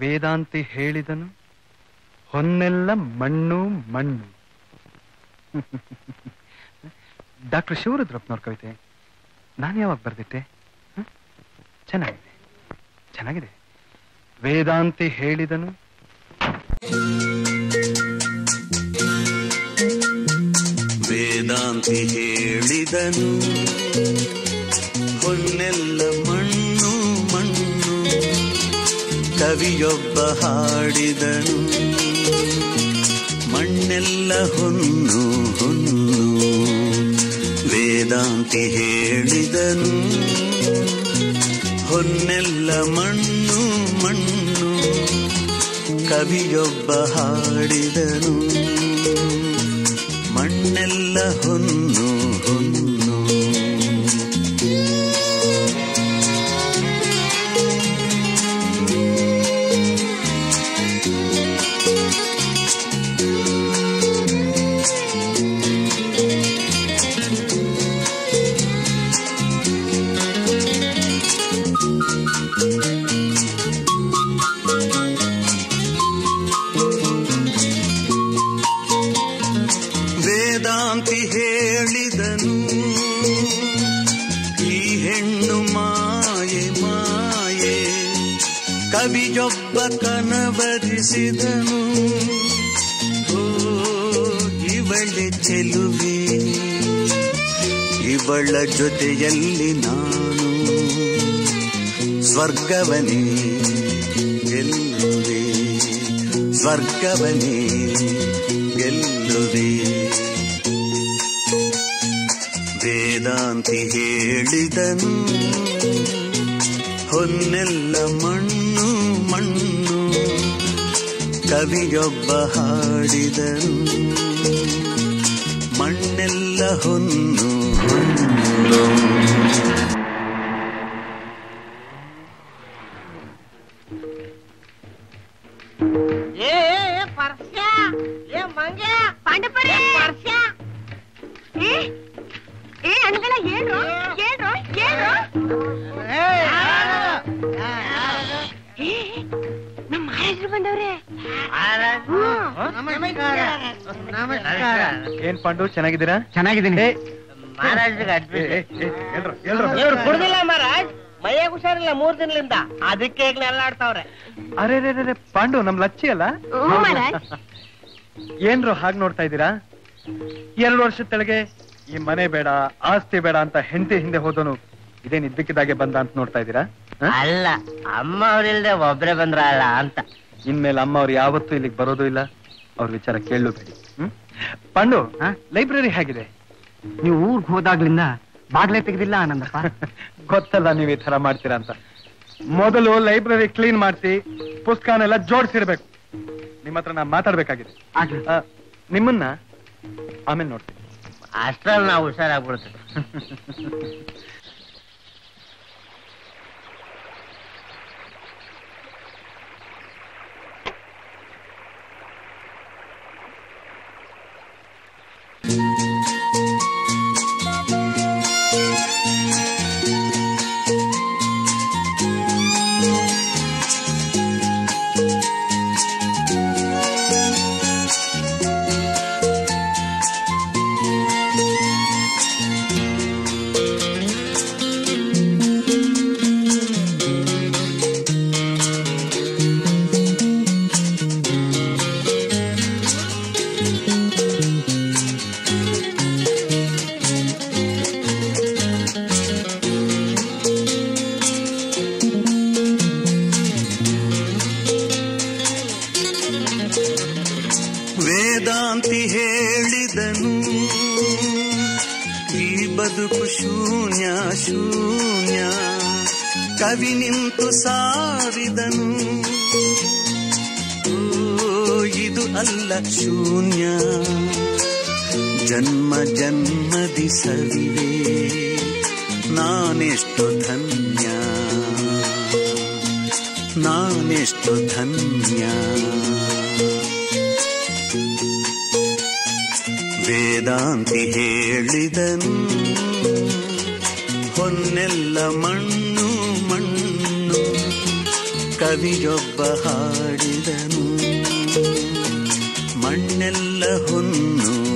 ವೇದಾಂತಿ ಹೇಳಿದನು ಹೊನ್ನೆಲ್ಲ ಮಣ್ಣು ಮಣ್ಣು ಡಾಕ್ಟರ್ ಶಿವರುದ್ರಪ್ಪನವ್ರ ಕವಿತೆ ನಾನು ಯಾವಾಗ ಬರ್ದಿಟ್ಟೆ ಹ? ಚೆನ್ನಾಗಿದೆ ಚೆನ್ನಾಗಿದೆ ವೇದಾಂತಿ ಹೇಳಿದನು ವೇದಾಂತಿ ಹೇಳಿದನು ಹೊನ್ನೆಲ್ಲ ಮಣ್ಣು ಮಣ್ಣು ಕವಿಯೊಬ್ಬ ಹಾಡಿದನು ಮಣ್ಣೆಲ್ಲ ಹೊನ್ನು ಹೊನ್ನು ವೇದಾಂತಿ ಹೇಳಿದನು ಹೊನ್ನೆಲ್ಲ ಮಣ್ಣು ಮಣ್ಣು ಕವಿಯೊಬ್ಬ ಹಾಡಿದನು ಮಣ್ಣೆಲ್ಲ ಹೊನ್ನು ಹೊನ್ನು ವೇದಾಂತಿ ಹೇಳಿದನು ಈ ಹೆಣ್ಣು ಮಾಯೆ ಮಾಯೆ ಕವಿಯೊಬ್ಬ ಕನವರಿಸಿದನು ಓ ಇವಳೆ ಚೆಲುವೆ ಇವಳ ಜೊತೆಯಲ್ಲಿ ನಾನು ಸ್ವರ್ಗವನೇ ಗೆಲ್ಲುವೆ ಸ್ವರ್ಗವನೇ ಗೆಲ್ಲುವೆ ವೇದಾಂತಿ ಹೇಳಿದನು ಹೊನ್ನೆಲ್ಲ ಮಣ್ಣು ಮಣ್ಣು ಕವಿಯೊಬ್ಬ ಹಾಡಿದನು ಮಣ್ಣೆಲ್ಲ ಹೊನ್ನು ಹೊನ್ನು ಏ ಪರ್ಸ್ಯ ಏ ಮಂಗೆ ಪಾಂಡಪರೇ ಪರ್ಸ್ಯ ಏ ಏ ಅಣ್ಗಳ ಏನ್ರು ಏನ್ರು ಏನ್ರು ಏ ನಮ್ಮ ಮಹಾರಾಜರು ಬಂದವ್ರೆ ನಮಸ್ಕಾರ ನಮಸ್ಕಾರ ಏನ್ ಪಾಂಡು ಚೆನ್ನಾಗಿದ್ದೀರಾ ಚೆನ್ನಾಗಿದ್ದೀನಿ ಮಹಾರಾಜ್ರಿಗೆ ಏ, ಅಡ್ಮಿಟ್ ಏ, ಏ, ಎಲ್ರು, ಎಲ್ರು? ಇವ್ರು ಕುಡ್ದಿಲ್ಲ ಮಹಾರಾಜ್ ಮೈಯಾಗ ಹುಷಾರಿಲ್ಲ ಮೂರ್ ದಿನಲಿಂದ ಅದಕ್ಕೆ ಈಗ ನೆಲ್ಲಾಡ್ತಾವ್ರೆ ಅರೆ ರೇ ರೇ, ರೇ, ಪಾಂಡು ನಮ್ ಲಚ್ಚಿ ಅಲ್ಲ ಹ್ಞೂ ಮಹಾರಾಜ್ ಏನ್ರು ಹಾಗ್ ನೋಡ್ತಾ ಇದ್ದೀರಾ ಎರಡು ವರ್ಷದ ತೆಳಗೆ ಈ ಮನೆ ಬೇಡ ಆಸ್ತಿ ಬೇಡ ಅಂತ ಹೆಂಡತಿ ಹಿಂದೆ ಹೋದನು ಇದೇನ್ ಇದ್ದಕ್ಕಿದ್ದಾಗೆ ಬಂದ ಅಂತ ನೋಡ್ತಾ ಇದ್ದೀರಾ ಹ? ಅಲ್ಲ ಅಮ್ಮ ಅವ್ರಿಲ್ದೆ ಒಬ್ರೆ ಬಂದ್ರಲ್ಲ ಅಂತ ಇನ್ಮೇಲೆ ಅಮ್ಮ ಅವ್ರು ಯಾವತ್ತೂ ಇಲ್ಲಿಗೆ ಬರೋದು ಇಲ್ಲ ಅವ್ರ ವಿಚಾರ ಕೇಳಬೇಡಿ ಹ್ಮ್ ಪಾಂಡು ಲೈಬ್ರರಿ ಹೇಗಿದೆ ನೀವು ಊರ್ಗ್ ಹೋದಾಗ್ಲಿಂದ ಬಾಗ್ಲೇ ತೆಗೆದಿಲ್ಲ ಆನಂದಪ್ಪ ಗೊತ್ತಲ್ಲ ನೀವ್ ಈ ತರ ಮಾಡ್ತೀರಾ ಅಂತ ಮೊದಲು ಲೈಬ್ರರಿ ಕ್ಲೀನ್ ಮಾಡಿಸಿ ಪುಸ್ತಕನೆಲ್ಲ ಜೋಡಿಸಿರ್ಬೇಕು ನಿಮ್ಮ ಹತ್ರ ನಾ ಮಾತಾಡ್ಬೇಕಾಗಿದೆ ಆಗ್ಲಿ ಆ, ನಿಮ್ಮನ್ನ ಆಮೇಲೆ ನೋಡ್ತೀನಿ ಅಷ್ಟ್ರಲ್ಲಿ ನಾವು ಹುಷಾರಾಗ್ಬಿಡ್ತೀವಿ ವೇದಾಂತಿ ಹೇಳಿದನು ಈ ಬದುಕು ಶೂನ್ಯ ಶೂನ್ಯ ಕವಿ ನಿಂತು ಸಾರಿದನು ಓ ಇದು ಅಲ್ಲ ಶೂನ್ಯ ಜನ್ಮ ಜನ್ಮದಿ ಸವಿವೆ ನಾನೆಷ್ಟು ಧನ್ಯ ನಾನೆಷ್ಟು ಧನ್ಯ ವೇದಾಂತಿ ಹೇಳಿದನು ಹೊನ್ನೆಲ್ಲ ಮಣ್ಣು ಮಣ್ಣು ಕವಿಯೊಬ್ಬ ಹಾಡಿದನು ಮಣ್ಣೆಲ್ಲ ಹೊನ್ನು